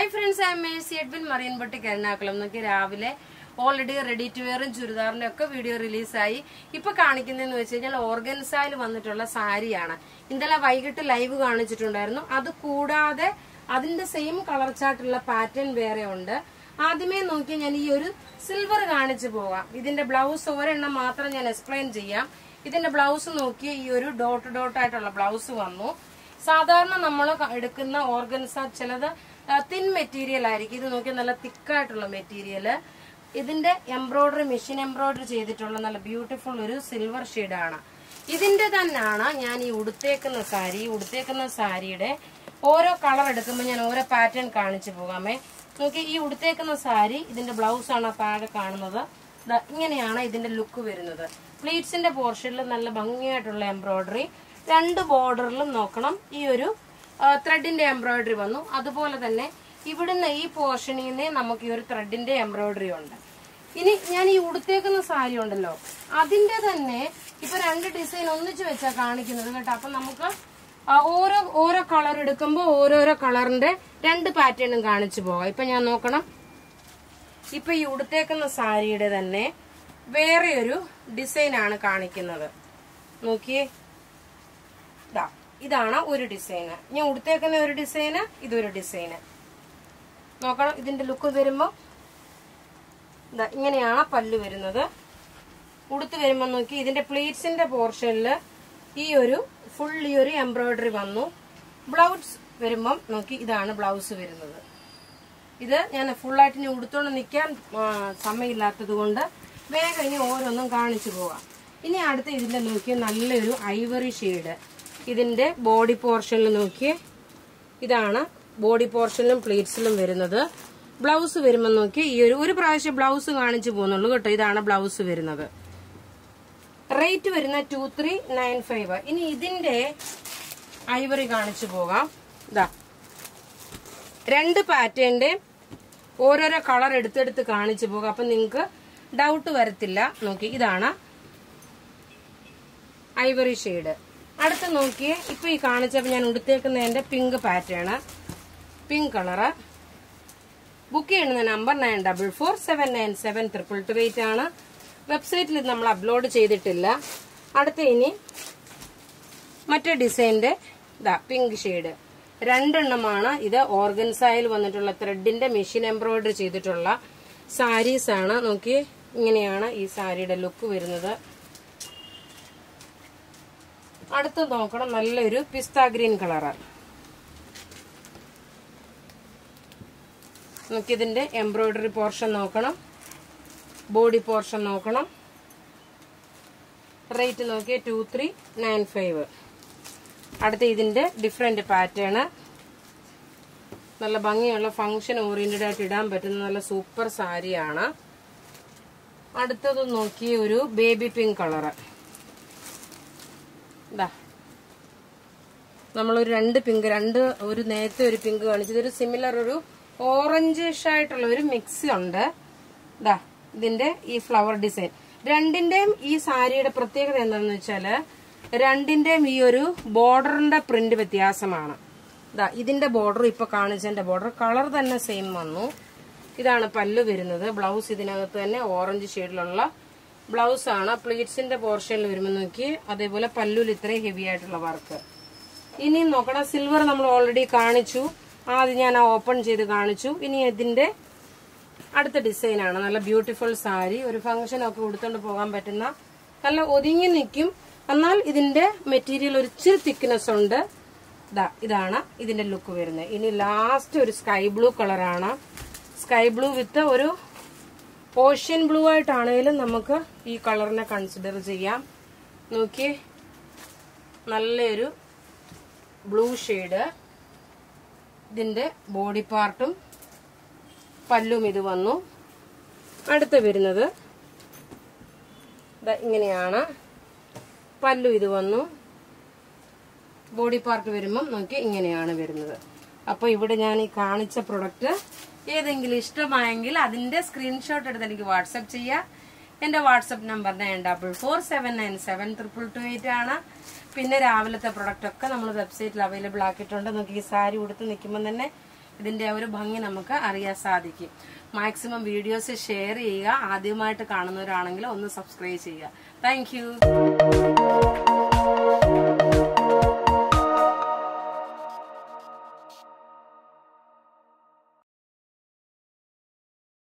hi friends I Mercy Edwin Marian boutique Ernakulam എന്നൊക്കെ രാവിലെ already ready to വെയറും ചുരിദാറിന്റെ ഒക്കെ വീഡിയോ റിലീസായി ഇപ്പൊ കാണിക്കുന്നതെന്ന് വെച്ച് കഴിഞ്ഞാൽ ഓർഗൻസായിൽ വന്നിട്ടുള്ള സാരിയാണ് ഇന്നലെ വൈകിട്ട് ലൈവ് കാണിച്ചിട്ടുണ്ടായിരുന്നു അത് കൂടാതെ അതിന്റെ സെയിം കളർ ചാർട്ടുള്ള പാറ്റേൺ വേറെ ഉണ്ട് ആദ്യമേ നോക്കി ഞാൻ ഈ ഒരു സിൽവർ കാണിച്ചു പോകാം ഇതിന്റെ ബ്ലൗസ് ഒരെണ്ണം മാത്രം ഞാൻ എക്സ്പ്ലെയിൻ ചെയ്യാം ഇതിന്റെ ബ്ലൗസ് നോക്കി ഈ ഒരു ഡോട്ട് ഡോട്ട് ആയിട്ടുള്ള ബ്ലൗസ് വന്നു സാധാരണ നമ്മൾ എടുക്കുന്ന ഓർഗൻസ ചിലത് തിൻ മെറ്റീരിയൽ ആയിരിക്കും ഇത് നോക്കിയാൽ നല്ല തിക്കായിട്ടുള്ള മെറ്റീരിയൽ ഇതിന്റെ എംബ്രോയിഡറി മെഷീൻ എംബ്രോയിഡറി ചെയ്തിട്ടുള്ള നല്ല ബ്യൂട്ടിഫുൾ ഒരു സിൽവർ ഷെയ്ഡാണ് ഇതിന്റെ തന്നെയാണ് ഞാൻ ഈ ഉടുത്തേക്കുന്ന സാരി ഈ ഉടുത്തേക്കുന്ന സാരിയുടെ ഓരോ കളർ എടുക്കുമ്പോൾ ഞാൻ ഓരോ പാറ്റേൺ കാണിച്ചു പോകാമേ നോക്കി ഈ ഉടുത്തേക്കുന്ന സാരി ഇതിന്റെ ബ്ലൗസ് ആണ് താഴെ കാണുന്നത് ദാ ഇങ്ങനെയാണ് ഇതിന്റെ ലുക്ക് വരുന്നത് പ്ലീറ്റ്സിന്റെ പോർഷനിൽ നല്ല ഭംഗിയായിട്ടുള്ള എംബ്രോയിഡറി രണ്ട് ബോർഡറിലും നോക്കണം ഈ ഒരു ത്രെഡിന്റെ എംബ്രോയിഡറി വന്നു അതുപോലെ തന്നെ ഇവിടുന്ന് ഈ പോർഷനിൽ നിന്ന് നമുക്ക് ഈ ഒരു ത്രെഡിന്റെ എംബ്രോയിഡറി ഉണ്ട് ഇനി ഞാൻ ഈ ഉടുത്തേക്കുന്ന സാരി ഉണ്ടല്ലോ അതിന്റെ തന്നെ ഇപ്പൊ രണ്ട് ഡിസൈൻ ഒന്നിച്ച് വെച്ചാ കാണിക്കുന്നത് കേട്ടോ അപ്പൊ നമുക്ക് ആ, ഓരോ ഓരോ കളർ എടുക്കുമ്പോൾ ഓരോരോ കളറിന്റെ രണ്ട് പാറ്റേണും കാണിച്ചു പോകാം ഇപ്പൊ ഞാൻ നോക്കണം ഇപ്പൊ ഈ ഉടുത്തേക്കുന്ന സാരിയുടെ തന്നെ വേറെ ഒരു ഡിസൈൻ ആണ് കാണിക്കുന്നത് നോക്കിയേ ഇതാ ഇതാണ് ഒരു ഡിസൈന് ഞാൻ ഉടുത്തേക്കുന്ന ഒരു ഡിസൈന് ഇതൊരു ഡിസൈന് നോക്കണം ഇതിന്റെ ലുക്ക് വരുമ്പോ ഇതാ ഇങ്ങനെയാണ് പല്ല് വരുന്നത് ഉടുത്ത് വരുമ്പോ നോക്കി ഇതിന്റെ പ്ലീറ്റ്സിന്റെ പോർഷനിൽ ഈ ഒരു ഫുൾ ഈ ഒരു എംബ്രോയിഡറി വന്നു ബ്ലൗസ് വരുമ്പം നോക്കി ഇതാണ് ബ്ലൗസ് വരുന്നത് ഇത് ഞാൻ ഫുള്ളായിട്ട് ഇനി ഉടുത്തോണ്ട് നിൽക്കാൻ ആ, സമയമില്ലാത്തത് കൊണ്ട് വേഗം ഇനി ഓരോന്നും കാണിച്ചു പോവാം ഇനി അടുത്ത ഇതിന്റെ നോക്കിയ നല്ലൊരു ഐവറി ഷെയ്ഡ് ഇതിന്റെ ബോഡി പോർഷനിൽ നോക്കിയേ ഇതാണ് ബോഡി പോർഷനിലും പ്ലീറ്റ്സിലും വരുന്നത് ബ്ലൗസ് വരുമ്പോൾ നോക്കി ഈ ഒരു ഒരു പ്രാവശ്യം ബ്ലൗസ് കാണിച്ചു പോകുന്നുള്ളൂ കേട്ടോ ഇതാണ് ബ്ലൗസ് വരുന്നത് റേറ്റ് വരുന്ന ടു ത്രീ നയൻ ഫൈവ് ഇനി ഇതിന്റെ ഐവറി കാണിച്ചു പോകാം ഇതാ രണ്ട് പാറ്റേണിന്റെ ഓരോരോ കളർ എടുത്തെടുത്ത് കാണിച്ചു പോകാം അപ്പൊ നിങ്ങൾക്ക് ഡൗട്ട് വരത്തില്ല നോക്കി ഇതാണ് ഐവറി ഷെയ്ഡ് അടുത്ത് നോക്കിയേ ഇപ്പൊ ഈ കാണിച്ചപ്പോൾ ഞാൻ ഉടുത്തേക്കുന്നതിന്റെ pink pattern pink colour book ചെയ്യുന്ന number nine double four seven nine seven triple two eight ആണ് വെബ്സൈറ്റിൽ ഇത് നമ്മൾ അപ്ലോഡ് ചെയ്തിട്ടില്ല അടുത്ത ഇനി മറ്റേ ഡിസൈനിന്റെ ഇതാ പിങ്ക് ഷെയ്ഡ് രണ്ടെണ്ണമാണ് ഇത് ഓർഗൻസായിൽ വന്നിട്ടുള്ള ത്രെഡിന്റെ മെഷീൻ എംബ്രോയിഡറി ചെയ്തിട്ടുള്ള സാരീസ് ആണ് നോക്കി ഇങ്ങനെയാണ് ഈ സാരിയുടെ ലുക്ക് വരുന്നത് അടുത്ത് നോക്കണം നല്ലൊരു പിസ്ത ഗ്രീൻ കളറ് നമുക്കിതിന്റെ എംബ്രോയിഡറി പോർഷൻ നോക്കണം ബോഡി പോർഷൻ നോക്കണം റേറ്റ് നോക്കിയ ടു ത്രീ നയൻ ഫൈവ് അടുത്ത ഇതിന്റെ ഡിഫറെന്റ് പാറ്റേൺ നല്ല ഭംഗിയുള്ള ഫംഗ്ഷൻ ഓറിയന്റഡ് ആയിട്ട് ഇടാൻ പറ്റുന്ന നല്ല സൂപ്പർ സാരിയാണ് അടുത്തത് നോക്കി ഒരു ബേബി പിങ്ക് കളറ് ഇതാ നമ്മളൊരു രണ്ട് പിങ്ക് രണ്ട് ഒരു നേരത്തെ ഒരു പിങ്ക് കാണിച്ചു ഇതൊരു സിമിലർ ഒരു ഓറഞ്ചിഷ് ആയിട്ടുള്ള ഒരു മിക്സ് ഉണ്ട് ഇതാ ഇതിന്റെ ഈ ഫ്ലവർ ഡിസൈൻ രണ്ടിന്റെയും ഈ സാരിയുടെ പ്രത്യേകത എന്താണെന്ന് വെച്ചാല് രണ്ടിന്റെയും ഈ ഒരു ബോർഡറിന്റെ പ്രിന്റ് വ്യത്യാസമാണ് ഇതാ ഇതിന്റെ ബോർഡർ ഇപ്പൊ കാണിച്ചതിന്റെ ബോർഡർ കളർ തന്നെ സെയിം വന്നു ഇതാണ് പല്ലു വരുന്നത് ബ്ലൗസ് ഇതിനകത്ത് തന്നെ ഓറഞ്ച് ഷെയ്ഡിലുള്ള ബ്ലൗസ് ആണ് പ്ലീറ്റ്സിന്റെ പോർഷനിൽ വരുമ്പോൾ നോക്കി അതേപോലെ പല്ലുവിൽ ഇത്രയും ഹെവി ആയിട്ടുള്ള വർക്ക് ഇനിയും നോക്കണം സിൽവർ നമ്മൾ ഓൾറെഡി കാണിച്ചു ആദ്യം ഞാൻ ഓപ്പൺ ചെയ്ത് കാണിച്ചു ഇനി ഇതിന്റെ അടുത്ത ഡിസൈൻ ആണ് നല്ല ബ്യൂട്ടിഫുൾ സാരി ഒരു ഫംഗ്ഷൻ ഒക്കെ ഉടുത്തോണ്ട് പോകാൻ പറ്റുന്ന നല്ല ഒതുങ്ങി നിൽക്കും എന്നാൽ ഇതിന്റെ മെറ്റീരിയൽ ഒരു ഇച്ചിരി തിക്നെസ് ഉണ്ട് ദാ ഇതാണ് ഇതിന്റെ ലുക്ക് വരുന്നത് ഇനി ലാസ്റ്റ് ഒരു സ്കൈ ബ്ലൂ കളറാണ് സ്കൈ ബ്ലൂ വിത്ത് ഒരു ഓഷ്യൻ ബ്ലൂ ആയിട്ടാണേലും നമുക്ക് ഈ കളറിനെ കൺസിഡർ ചെയ്യാം നോക്കിയേ നല്ലൊരു ബ്ലൂ ഷെയ്ഡ് ഇതിന്റെ ബോഡി പാർട്ടും പല്ലും ഇത് വന്നു അടുത്ത വരുന്നത് ദാ ഇങ്ങനെയാണ് പല്ലു ഇത് വന്നു ബോഡി പാർട്ട് വരുമ്പം നോക്കി ഇങ്ങനെയാണ് വരുന്നത് അപ്പോൾ ഇവിടെ ഞാൻ ഈ കാണിച്ച പ്രൊഡക്റ്റ് ഏതെങ്കിലും ഇഷ്ടമായെങ്കിൽ അതിന്റെ സ്ക്രീൻഷോട്ട് എടുത്ത് എനിക്ക് വാട്സപ്പ് ചെയ്യാം എന്റെ WhatsApp number nine double four seven nine seven triple two eight ആണ് പിന്നെ രാവിലത്തെ പ്രൊഡക്റ്റ് ഒക്കെ നമ്മൾ വെബ്സൈറ്റിൽ അവൈലബിൾ ആക്കിയിട്ടുണ്ട് നമുക്ക് ഈ സാരി ഉടുത്ത് നിൽക്കുമ്പോൾ തന്നെ ഇതിന്റെ ആ ഒരു ഭംഗി നമുക്ക് അറിയാൻ സാധിക്കും മാക്സിമം വീഡിയോസ് ഷെയർ ചെയ്യുക ആദ്യമായിട്ട് കാണുന്നവരാണെങ്കിൽ ഒന്ന് സബ്സ്ക്രൈബ് ചെയ്യുക താങ്ക്